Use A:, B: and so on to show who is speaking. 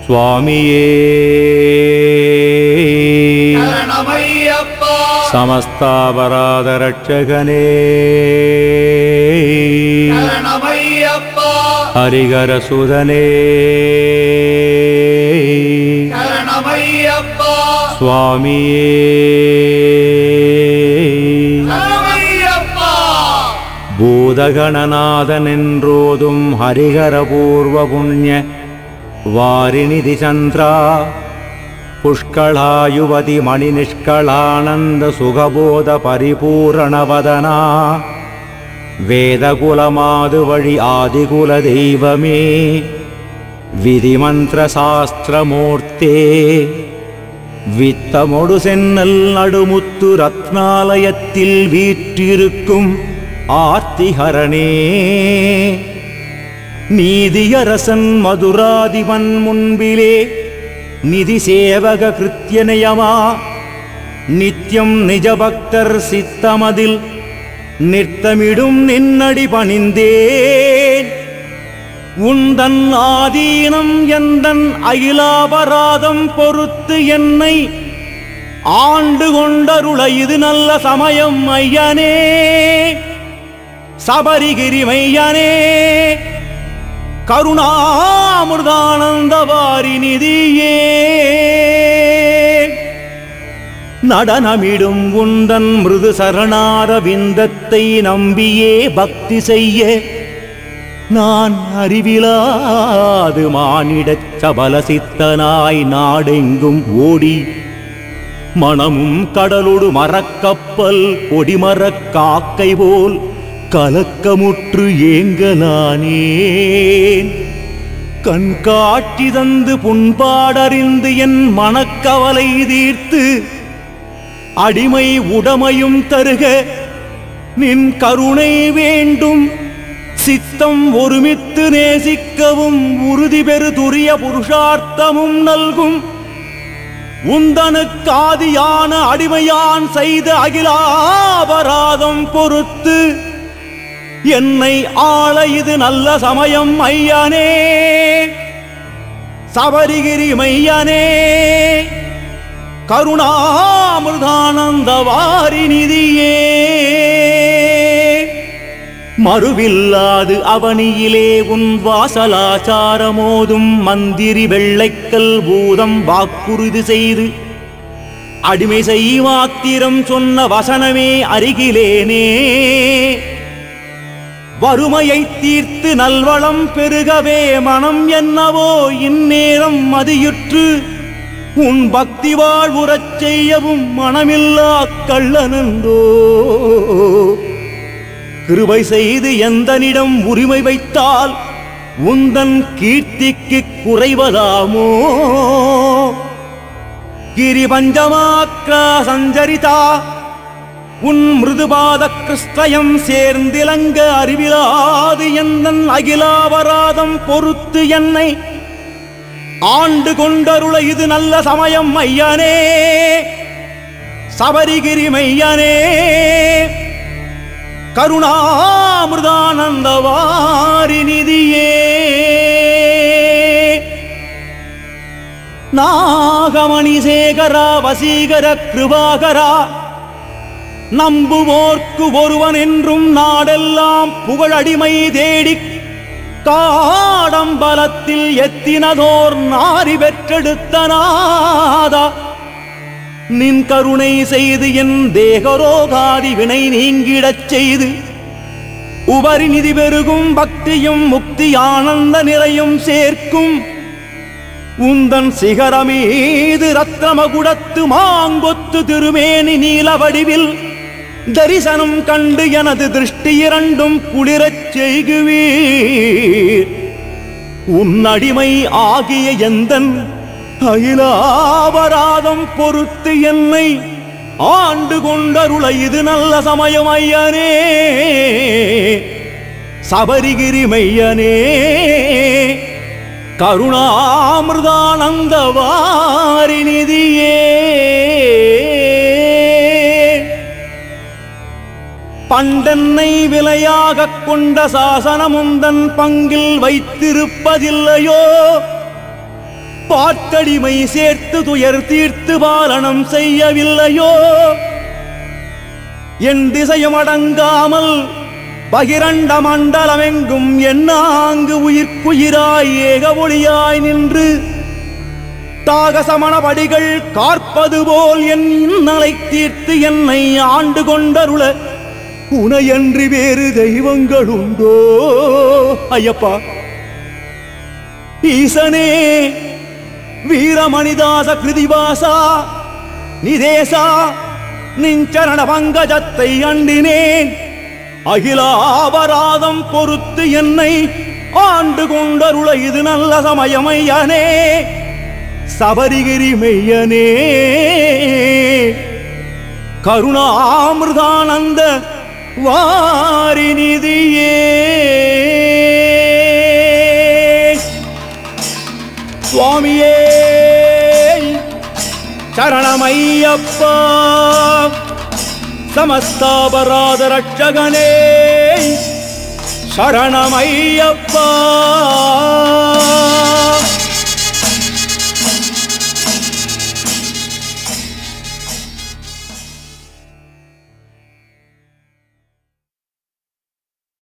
A: சுவாமியே
B: சரணமையப்பா
A: சமஸ்தாபராத ரட்சகனே
B: சரணமையப்பா
A: ஹரிகரசுதனே
B: சரணமையப்பா
A: சுவாமியே
B: சரணமையப்பா
A: பூதகணநாதனென்றோதும் ஹரிகரபூர்வ புண்ணிய வாரிநிதி சந்திரா புஷ்களாயுவதி மணிநிஷ்களானந்த சுகபோத பரிபூரணவதனா வேதகுலமாது வழி ஆதிகுல தெய்வமே விதிமந்திர சாஸ்திரமூர்த்தே வித்தமொடு சென்னல் நடுமுத்து ரத்னாலயத்தில் வீற்றிருக்கும் ஆர்த்திஹரணே நீதியரசன் மதுராதிபன் முன்பிலே நிதி சேவக கிருத்தியனயமா நித்யம் நிஜபக்தர் சித்தமதில் நிறுத்தமிடும் நின்னடி பணிந்தேன் உந்தன் ஆதீனம் எந்தன் அகிலாபராதம் பொறுத்து என்னை ஆண்டு கொண்டருள இது நல்ல சமயம் ஐயனே சபரிகிரி மையனே கருணாமிர்தானந்த வாரிநிதியே நடனமிடும் உந்தன் மிருது சரணார விந்தத்தை நம்பியே பக்தி செய்ய நான் அறிவிலாது மானிடச் சபல சித்தனாய் நாடெங்கும் ஓடி மணமும் கடலொடு மரக்கப்பல் கொடிமரக் காக்கை போல் கலக்கமுற்று ஏங்கலானேன் கண் காட்டி தந்து புண்பாடறிந்து என் மனக்கவலை தீர்த்து அடிமை உடமையும் தருக நின் கருணை வேண்டும் சித்தம் ஒருமித்து நேசிக்கவும் உறுதி பெறு துரிய புருஷார்த்தமும் நல்கும் உந்தனுக்காதியான அடிமையான் செய்த அகிலாபராதம் பொறுத்து என்னை ஆள இது நல்ல சமயம் ஐயனே சபரிகிரி மையனே கருணாமிர்தானந்த வாரிநிதியே மறுவில்லாது அவனியிலே உன் வாசலாச்சாரமோதும் மந்திரி வெள்ளைக்கல் பூதம் வாக்குறுதி செய்து அடிமை செய்வாத்திரம் சொன்ன வசனமே அருகிலேனே வறுமையை தீர்த்து நல்வளம் பெருகவே மனம் என்னவோ இந்நேரம் மதியுற்று உன் பக்தி வாழ்வுறச் செய்யவும் மனமில்லா கள்ளனந்தோ கிருபை செய்து எந்தனிடம் உரிமை வைத்தால் உந்தன் கீர்த்திக்கு குறைவதாமோ கிரிபஞ்சமாக்ரா சஞ்சரிதா உன் மிருதுபாத கிருஷ்ணயம் சேர்ந்திலங்க அறிவிலாது எந்தன் அகிலாபராதம் பொறுத்து என்னை ஆண்டு கொண்டருள இது நல்ல சமயம் ஐயனே சபரிகிரி மையனே கருணாமிர்தானந்த வாரிநிதியே நாகமணி சேகரா வசீகர கிருபாகரா நம்புவோர்க்கு ஒருவன் என்றும் நாடெல்லாம் புகழடிமை தேடிக் காடம்பலத்தில் எத்தினதோர் நாரி பெற்றெடுத்த நாதா நின் கருணை செய்து என் தேகரோகாதி வினை நீங்கிடச் செய்து உபரிநிதி பெருகும் பக்தியும் முக்தி ஆனந்த நிறையும் சேர்க்கும் உந்தன் சிகரமீது ரத்னமகுடத்து மாங்கொத்து திருமேனி நீல வடிவில் தரிசனம் கண்டு எனது திருஷ்டி இரண்டும் குளிரச் செய்குவீர் உன் அடிமை ஆகிய எந்தன் அகிலாபராதம் பொறுத்து என்னை ஆண்டு கொண்டருள இது நல்ல சமயம் ஐயனே சபரிகிரி மையனே கருணாமிர்தானந்த வாரிநிதியே பண்டன்னை விலையாகக் கொண்ட சாசனமுந்தன் பங்கில் வைத்திருப்பதில்லையோ பாட்டடிமை சேர்த்து துயர் தீர்த்து பாலனம் செய்யவில்லையோ என் திசையும் அடங்காமல் பகிரண்ட மண்டலமெங்கும் என்னாங்கு உயிர்க்குயிராய் ஏக ஒளியாய் நின்று தாகசமணபடிகள் காற்பது போல் என் இன்னலை தீர்த்து என்னை ஆண்டு கொண்டருள உனையன்றி வேறு தெய்வங்கள் உண்டோ ஐயப்பா ஈசனே வீரமணிதாச கிருதிவாசா நிதேசா நிஞ்சரண பங்கஜத்தை அண்டினேன் அகிலாபராதம் பொறுத்து என்னை ஆண்டு கொண்டருள இது நல்ல சமயமையனே சபரிகிரி மெய்யனே கருணாமிர்தானந்த வாரிநிதியே சுவாமியே சரணமையப்பா சமஸ்தாபராத ரட்சகனே சரணமையப்பா